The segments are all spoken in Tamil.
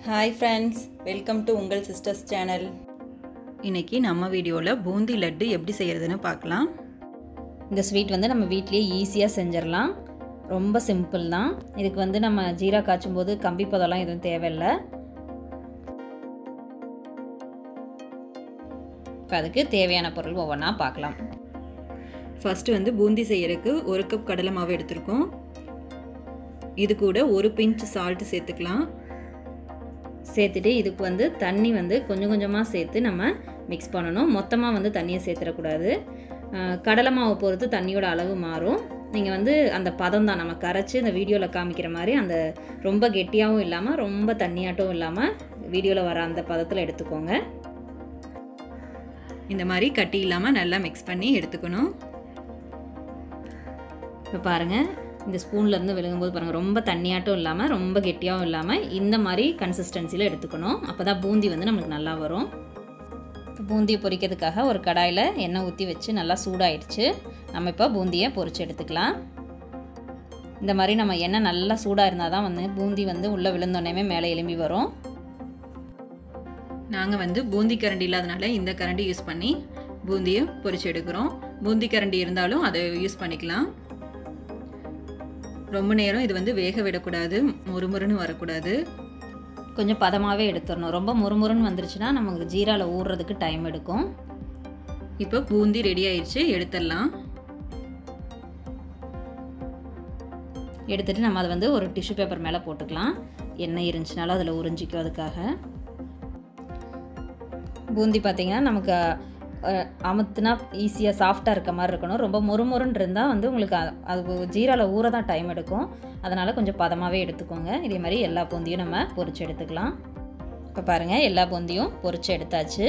ஹாய் ஃப்ரெண்ட்ஸ் வெல்கம் டு உங்கள் சிஸ்டர்ஸ் சேனல் இன்னைக்கு நம்ம வீடியோவில் பூந்தி லட்டு எப்படி செய்கிறதுன்னு பார்க்கலாம் இந்த ஸ்வீட் வந்து நம்ம வீட்லேயே ஈஸியாக செஞ்சிடலாம் ரொம்ப சிம்பிள் தான் இதுக்கு வந்து நம்ம ஜீரா காய்ச்சும் போது கம்பி பதம்லாம் எதுவும் தேவையில்லை இப்போ அதுக்கு தேவையான பொருள் ஒவ்வொன்றா பார்க்கலாம் ஃபஸ்ட்டு வந்து பூந்தி செய்யறதுக்கு ஒரு கப் கடலை மாவு எடுத்திருக்கோம் இது கூட ஒரு பிஞ்ச் சால்ட் சேர்த்துக்கலாம் சேர்த்துட்டு இதுக்கு வந்து தண்ணி வந்து கொஞ்சம் கொஞ்சமாக சேர்த்து நம்ம மிக்ஸ் பண்ணணும் மொத்தமாக வந்து தண்ணியை சேர்த்துடக்கூடாது அஹ் கடலை மாவை பொறுத்து தண்ணியோட அளவு மாறும் நீங்கள் வந்து அந்த பதம் தான் நம்ம கரைச்சி இந்த வீடியோவில் காமிக்கிற மாதிரி அந்த ரொம்ப கெட்டியாகவும் இல்லாமல் ரொம்ப தண்ணியாட்டும் இல்லாமல் வீடியோவில் வர அந்த பதத்தில் எடுத்துக்கோங்க இந்த மாதிரி கட்டி இல்லாமல் நல்லா மிக்ஸ் பண்ணி எடுத்துக்கணும் இப்போ பாருங்கள் இந்த ஸ்பூன்லேருந்து விழுங்கும்போது பாருங்கள் ரொம்ப தண்ணியாட்டும் இல்லாமல் ரொம்ப கெட்டியாகவும் இல்லாமல் இந்த மாதிரி கன்சிஸ்டன்சியில் எடுத்துக்கணும் அப்போ தான் பூந்தி வந்து நம்மளுக்கு நல்லா வரும் இப்போ பூந்தியை பொரிக்கிறதுக்காக ஒரு கடாயில் எண்ணெய் ஊற்றி வச்சு நல்லா சூடாயிடுச்சு நம்ம இப்போ பூந்தியை பொரிச்சு எடுத்துக்கலாம் இந்த மாதிரி நம்ம எண்ணெய் நல்லா சூடாக இருந்தால் தான் வந்து பூந்தி வந்து உள்ளே விழுந்தோடனே மேலே எலும்பி வரும் நாங்கள் வந்து பூந்தி கரண்டி இல்லாதனால இந்த கரண்டி யூஸ் பண்ணி பூந்தியை பொரிச்சு எடுக்கிறோம் பூந்தி கரண்டி இருந்தாலும் அதை யூஸ் பண்ணிக்கலாம் ரொம்ப நேரம் இது வந்து வேக விடக்கூடாது முறுமுறுன்னு வரக்கூடாது கொஞ்சம் பதமாகவே எடுத்துடணும் ரொம்ப முறுமுறுன்னு வந்துருச்சுன்னா நமக்கு ஜீராவில் ஊறுறதுக்கு டைம் எடுக்கும் இப்போ பூந்தி ரெடி ஆயிடுச்சு எடுத்துடலாம் எடுத்துகிட்டு நம்ம அதை வந்து ஒரு டிஷ்யூ பேப்பர் மேலே போட்டுக்கலாம் எண்ணெய் இருந்துச்சுனாலும் அதில் உறிஞ்சிக்கும் அதுக்காக பூந்தி பார்த்திங்கன்னா நமக்கு அஹ், அமுத்துனா ஈஸியாக சாஃப்டாக இருக்க மாதிரி இருக்கணும் ரொம்ப மொறுமொறுன்னு இருந்தால் வந்து உங்களுக்கு அ- அது ஜீராவில் ஊற தான் டைம் எடுக்கும் அதனால் கொஞ்சம் பதமாகவே எடுத்துக்கோங்க இதே மாதிரி எல்லா பூந்தியும் நம்ம பொரிச்சு எடுத்துக்கலாம் இப்போ பாருங்கள் எல்லா பூந்தியும் பொரிச்சு எடுத்தாச்சு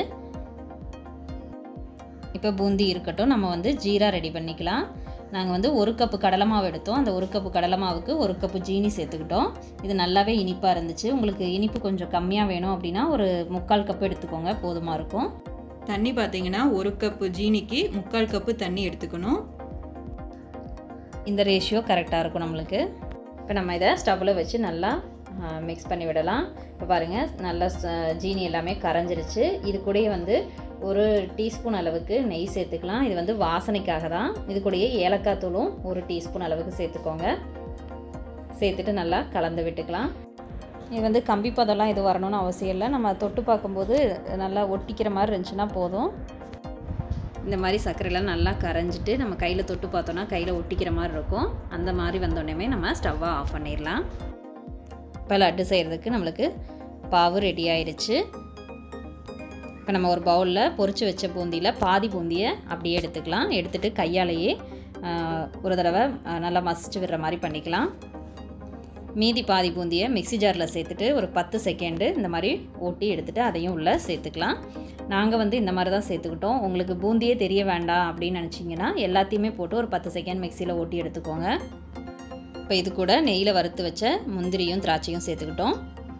இப்போ பூந்தி இருக்கட்டும் நம்ம வந்து ஜீரா ரெடி பண்ணிக்கலாம் நாங்கள் வந்து ஒரு கப்பு கடலை மாவு எடுத்தோம் அந்த ஒரு கப்பு கடலை மாவுக்கு ஒரு கப்பு ஜீனி சேர்த்துக்கிட்டோம் இது நல்லாவே இனிப்பாக இருந்துச்சு உங்களுக்கு இனிப்பு கொஞ்சம் கம்மியாக வேணும் அப்படின்னா ஒரு முக்கால் கப்பு எடுத்துக்கோங்க போதுமாக இருக்கும் தண்ணி பார்த்தீங்கன்னா ஒரு கப்பு ஜீனிக்கு முக்கால் கப்பு தண்ணி எடுத்துக்கணும் இந்த ரேஷியோ கரெக்டாக இருக்கும் நம்மளுக்கு இப்போ நம்ம இதை ஸ்டவ்வில் வச்சு நல்லா மிக்ஸ் பண்ணி விடலாம் இப்போ பாருங்கள் நல்லா ச- ஜீனி எல்லாமே கரைஞ்சிருச்சு இது கூடயே வந்து ஒரு டீஸ்பூன் அளவுக்கு நெய் சேர்த்துக்கலாம் இது வந்து வாசனைக்காக தான் இது கூடயே ஏலக்காய் தூளும் ஒரு டீஸ்பூன் அளவுக்கு சேர்த்துக்கோங்க சேர்த்துட்டு நல்லா கலந்து விட்டுக்கலாம் இது வந்து கம்பி பதம்லாம் இது வரணும்னு அவசியம் இல்லை நம்ம தொட்டு பார்க்கும்போது நல்லா ஒட்டிக்கிற மாதிரி இருந்துச்சுன்னா போதும் இந்த மாதிரி சர்க்கரைலாம் நல்லா கரைஞ்சிட்டு நம்ம கையில் தொட்டு பார்த்தோன்னா கையில் ஒட்டிக்கிற மாதிரி இருக்கும் அந்த மாதிரி வந்தோடனே நம்ம ஸ்டவ்வை ஆஃப் பண்ணிடலாம் இப்போ லட்டு செய்கிறதுக்கு நம்மளுக்கு பாவு ரெடி ஆயிடுச்சு இப்போ நம்ம ஒரு பவுலில் பொரிச்சு வச்ச பூந்தியில் பாதி பூந்தியை அப்படியே எடுத்துக்கலாம் எடுத்துட்டு கையாலேயே ஆஹ், ஒரு தடவை ஆஹ், நல்லா மசிச்சு விடுற மாதிரி பண்ணிக்கலாம் மீதி பாதி பூந்தியை மிக்ஸி ஜாரில் சேர்த்துட்டு ஒரு பத்து செகண்டு இந்த மாதிரி ஓட்டி எடுத்துகிட்டு அதையும் உள்ளே சேர்த்துக்கலாம் நாங்கள் வந்து இந்த மாதிரி தான் சேர்த்துக்கிட்டோம் உங்களுக்கு பூந்தியே தெரிய வேண்டாம் அப்படின்னு நினச்சிங்கன்னா எல்லாத்தையுமே போட்டு ஒரு பத்து செகண்ட் மிக்சியில் ஓட்டி எடுத்துக்கோங்க இப்போ இது கூட நெய்யில் வறுத்து வச்ச முந்திரியும் திராட்சையும் சேர்த்துக்கிட்டோம்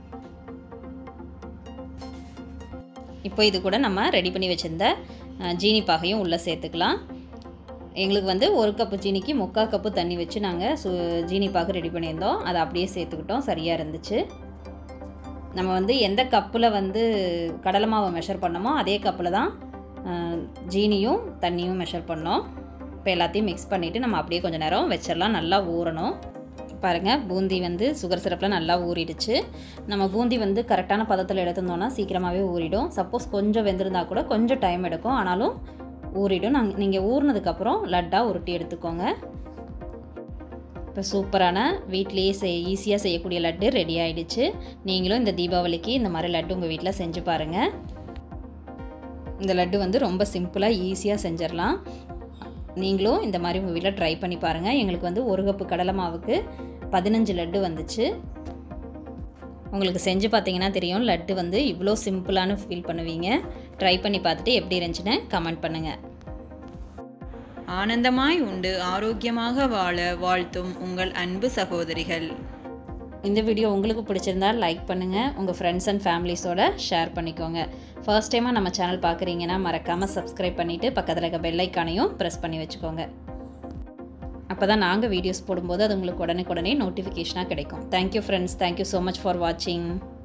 இப்போ இது கூட நம்ம ரெடி பண்ணி வச்சிருந்த அஹ், ஜீனி பாகையும் உள்ளே சேர்த்துக்கலாம் எங்களுக்கு வந்து ஒரு கப்பு ஜீனிக்கு முக்கால் கப்பு தண்ணி வச்சு நாங்கள் சு ஜீனி பாகு ரெடி பண்ணியிருந்தோம் அதை அப்படியே சேர்த்துக்கிட்டோம் சரியாக இருந்துச்சு நம்ம வந்து எந்த கப்பில் வந்து கடலை மாவை மெஷர் பண்ணோமோ அதே கப்பில் தான் அஹ், ஜீனியும் தண்ணியும் மெஷர் பண்ணோம் இப்போ எல்லாத்தையும் மிக்ஸ் பண்ணிவிட்டு நம்ம அப்படியே கொஞ்சம் நேரம் வச்சிடலாம் நல்லா ஊறணும் பாருங்கள் பூந்தி வந்து சுகர் சிரப்பில் நல்லா ஊறிடுச்சு நம்ம பூந்தி வந்து கரெக்டான பதத்தில் எடுத்திருந்தோம்னா சீக்கிரமாகவே ஊறிடும் சப்போஸ் கொஞ்சம் வெந்திருந்தா கூட கொஞ்சம் டைம் எடுக்கும் ஆனாலும் ஊறிடும் நாங்கள் நீங்கள் ஊறினதுக்கப்புறம் லட்டாக உருட்டி எடுத்துக்கோங்க இப்போ சூப்பரான வீட்லேயே செய் ஈஸியாக செய்யக்கூடிய லட்டு ரெடி ஆயிடுச்சு நீங்களும் இந்த தீபாவளிக்கு இந்த மாதிரி லட்டு உங்கள் வீட்டில் செஞ்சு பாருங்கள் இந்த லட்டு வந்து ரொம்ப சிம்பிளாக ஈஸியாக செஞ்சிடலாம் நீங்களும் இந்த மாதிரி உங்கள் வீட்டில் ட்ரை பண்ணி பாருங்கள் எங்களுக்கு வந்து ஒரு கப்பு கடலை மாவுக்கு பதினஞ்சு லட்டு வந்துச்சு உங்களுக்கு செஞ்சு பார்த்தீங்கன்னா தெரியும் லட்டு வந்து இவ்வளோ சிம்பிளானு ஃபீல் பண்ணுவீங்க ட்ரை பண்ணி பார்த்துட்டு எப்படி இருந்துச்சுன்னு கமெண்ட் பண்ணுங்கள் ஆனந்தமாய் உண்டு ஆரோக்கியமாக வாழ வாழ்த்தும் உங்கள் அன்பு சகோதரிகள் இந்த வீடியோ உங்களுக்கு பிடிச்சிருந்தா லைக் பண்ணுங்கள் உங்கள் ஃப்ரெண்ட்ஸ் அண்ட் ஃபேமிலிஸோட ஷேர் பண்ணிக்கோங்க ஃபர்ஸ்ட் டைமாக நம்ம சேனல் பார்க்குறீங்கன்னா மறக்காமல் சப்ஸ்கிரைப் பண்ணிவிட்டு பக்கத்தில் இருக்க பெல் ஐக்கானையும் ப்ரெஸ் பண்ணி வச்சுக்கோங்க அப்போ தான் நாங்கள் வீடியோஸ் போடும்போது அது உங்களுக்கு உடனுக்குடனே நோட்டிஃபிகேஷனாக கிடைக்கும் thank you friends thank you so much for வாட்சிங்